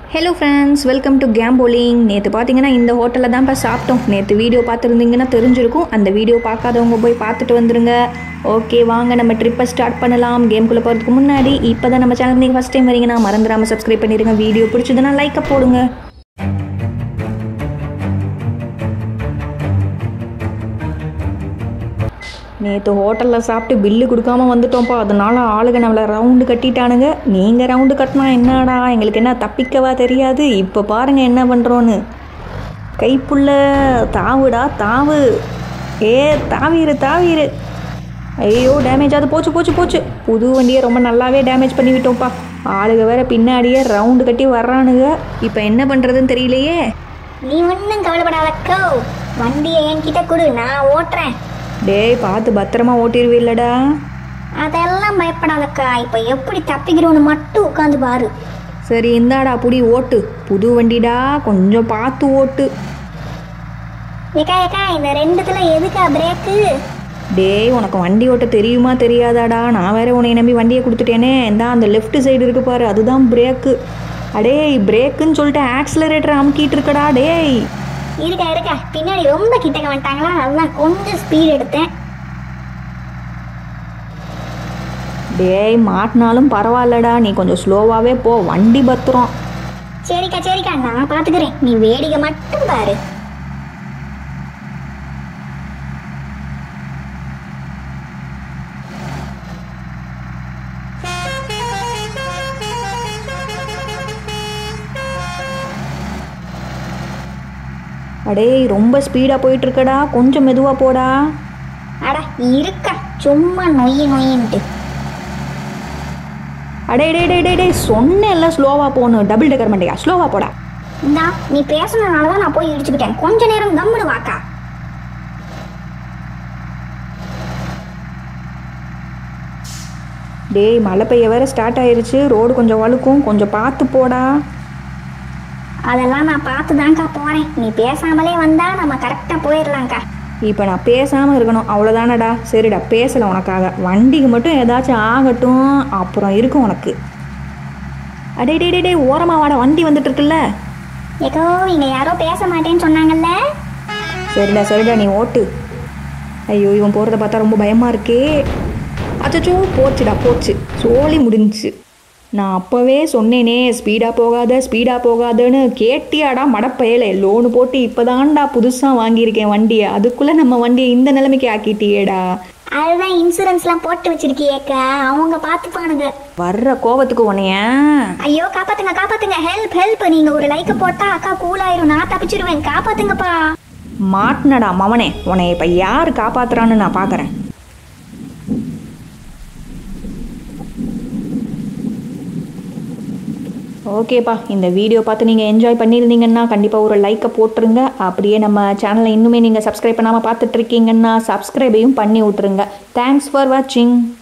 hello friends welcome to கேம்போலிங் நேற்று பார்த்தீங்கன்னா இந்த ஹோட்டலில் தான்ப்பா சாப்பிட்டோம் நேற்று வீடியோ பார்த்துருந்தீங்கன்னா தெரிஞ்சிருக்கும் அந்த வீடியோ பார்க்காதவங்க போய் பார்த்துட்டு வந்துருங்க ஓகே வாங்க நம்ம ட்ரிப்பை ஸ்டார்ட் பண்ணலாம் கேம்குள்ளே போகிறதுக்கு முன்னாடி இப்போ தான் நம்ம சேனல் நீங்கள் ஃபஸ்ட் டைம் வரீங்கன்னா மறந்துடாமல் சப்ஸ்கிரைப் பண்ணிடுங்க வீடியோ பிடிச்சதுன்னா லைக்கை போடுங்க நேற்று ஹோட்டலில் சாப்பிட்டு பில்லு கொடுக்காம வந்துட்டோம்ப்பா அதனால ஆளுங்க நம்மளை ரவுண்டு கட்டிட்டானுங்க நீங்கள் ரவுண்டு கட்டினா என்னடா எங்களுக்கு என்ன தப்பிக்கவா தெரியாது இப்போ பாருங்கள் என்ன பண்ணுறோன்னு கைப்புள்ள தாவுடா தாவு ஏ தாவீரு தாவீரு ஐயோ டேமேஜ் அது போச்சு போச்சு போச்சு புது வண்டியை ரொம்ப நல்லாவே டேமேஜ் பண்ணி விட்டோம்ப்பா ஆளுங்க வேற பின்னாடியே ரவுண்டு கட்டி வர்றானுங்க இப்போ என்ன பண்ணுறதுன்னு தெரியலையே நீ ஒன்றும் கவலைப்படாதக்கோ வண்டியை என்கிட்ட கொடு நான் ஓட்டுறேன் டேய் பார்த்து பத்திரமா ஓட்டிடுவீல்லடா அதெல்லாம் பயப்படாதக்கா இப்போ எப்படி தப்பிக்கிறோன்னு மட்டும் உட்காந்து பாரு சரி இந்தாடா புடி ஓட்டு புது வண்டிடா கொஞ்சம் பார்த்து ஓட்டு ஏக்கா ஏக்கா இந்த ரெண்டுத்துல எதுக்கா பிரேக்கு டேய் உனக்கு வண்டி ஓட்ட தெரியுமா தெரியாதாடா நான் வேற உன்னை நம்பி வண்டியை கொடுத்துட்டேனே இந்தா அந்த லெஃப்ட் சைடு இருக்கு பாரு அதுதான் பிரேக்கு அடேய் பிரேக்குன்னு சொல்லிட்டு ஆக்சிலரேட்டர் அமுக்கிட்டு இருக்கடா டேய் இருக்கா இருக்கா பின்னாடி ரொம்ப கிட்டக்க வந்துட்டாங்களா அதுதான் கொஞ்சம் ஸ்பீட் எடுத்தேன் டேய் மாட்டினாலும் பரவாயில்லடா நீ கொஞ்சம் ஸ்லோவாகவே போ வண்டி பத்திரம் சரிக்கா சரிக்கா நான் பாத்துக்கிறேன் நீ வேடிக்கை மட்டும் பாரு அடேய் ரொம்ப ஸ்பீடாக போயிட்டு இருக்கடா கொஞ்சம் மெதுவாக போடா அட இருக்கா சும்மா நொய்யி நொய்யின்ட்டு அடே டே டே டே டேய் சொன்னேன்ல ஸ்லோவாக போகணும் டபுள் டெக்கர் மண்டையா ஸ்லோவாக போடா இந்தா நீ பேசுனதுனால தான் நான் போய் இடிச்சுக்கிட்டேன் கொஞ்ச நேரம் கம்முனு வாக்கா டேய் மழை பெய்ய வேற ஸ்டார்ட் ஆயிருச்சு ரோடு கொஞ்சம் வழுக்கும் கொஞ்சம் பார்த்து போடா அதெல்லாம் நான் பார்த்து தான்க்கா போறேன் நீ பேசாமலே வந்தா நம்ம கரெக்டா போயிடலாம்க்கா இப்போ நான் பேசாமல் இருக்கணும் அவ்வளோதானடா சரிடா பேசலை உனக்காக வண்டிக்கு மட்டும் ஏதாச்சும் ஆகட்டும் அப்புறம் இருக்கும் உனக்கு அடே டே டே டே ஓரமாக வாடா வண்டி வந்துட்டு இருக்குல்ல ஏக்கோ இங்க யாரோ பேச மாட்டேன்னு சொன்னாங்கல்ல சரிடா சரிடா நீ ஓட்டு ஐயோ இவன் போகிறத பார்த்தா ரொம்ப பயமாக இருக்கே அச்சச்சோ போச்சுடா போச்சு சோலி முடிஞ்சுச்சு நான் அப்போவே சொன்னேனே ஸ்பீடாக போகாத ஸ்பீடாக போகாதன்னு கேட்டியாடா மடப்பயலே லோனு போட்டு இப்போதான்டா புதுசாக வாங்கியிருக்கேன் வண்டியை அதுக்குள்ளே நம்ம வண்டியை இந்த நிலைமைக்கு ஆக்கிட்டியேடா அதுதான் இன்சூரன்ஸ்லாம் போட்டு வச்சிருக்கியேக்கா அவங்க பார்த்துப்பானுங்க வர்ற கோவத்துக்கு உன்னைய ஐயோ காப்பாத்துங்க காப்பாத்துங்க ஹெல்ப் ஹெல்ப் நீங்க ஒரு லைக்க போட்டா அக்கா கூல் ஆயிரும் நான் தப்பிச்சிருவேன் காப்பாத்துங்கப்பா மாட்டினடா மவனே உன்னை இப்போ யார் காப்பாத்துறான்னு நான் பார்க்குறேன் ஓகேப்பா இந்த வீடியோ பார்த்து நீங்கள் என்ஜாய் பண்ணியிருந்தீங்கன்னா கண்டிப்பாக ஒரு லைக்கை போட்டுருங்க அப்படியே நம்ம சேனலை இன்னுமே நீங்கள் சப்ஸ்கிரைப் பண்ணாமல் பார்த்துட்ருக்கீங்கன்னா சப்ஸ்கிரைபையும் பண்ணி விட்ருங்க தேங்க்ஸ் ஃபார் வாட்சிங்